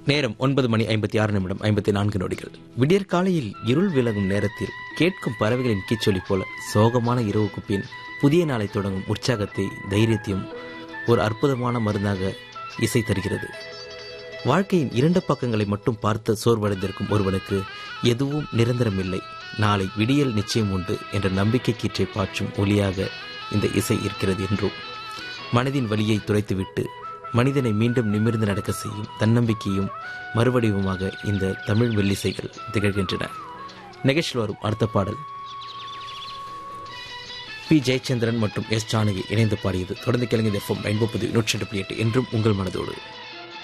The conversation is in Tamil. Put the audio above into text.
நேரம் ஒன்பது மணி ஐம்பத்தி ஆறு நிமிடம் ஐம்பத்தி நான்கு நொடிகள் விடியற் காலையில் இருள் விலகும் நேரத்தில் கேட்கும் பறவைகளின் கீச்சொலி போல சோகமான இரவுக்கு பின் புதிய நாளை தொடங்கும் உற்சாகத்தை தைரியத்தையும் ஒரு அற்புதமான மருந்தாக இசை தருகிறது வாழ்க்கையின் இரண்டு பக்கங்களை மட்டும் பார்த்து சோர்வடைந்திருக்கும் ஒருவனுக்கு எதுவும் நிரந்தரமில்லை நாளை விடியல் நிச்சயம் உண்டு என்ற நம்பிக்கை கீற்றை பாய்ச்சும் ஒளியாக இந்த இசை இருக்கிறது என்றும் மனதின் வலியை துரைத்துவிட்டு மனிதனை மீண்டும் நிமிர்ந்து நடக்க செய்யும் தன்னம்பிக்கையும் மறுவடிவமாக இந்த தமிழ் மெல்லிசைகள் திகழ்கின்றன நிகழ்ச்சியில் வரும் அடுத்த பாடல் பி ஜெயச்சந்திரன் மற்றும் எஸ் ஜானகி இணைந்து பாடியது தொடர்ந்து கிழங்கு எஃப்எம் ஐம்பது நூற்றி ரெண்டு புள்ளி எட்டு என்றும் உங்கள் மனதோடு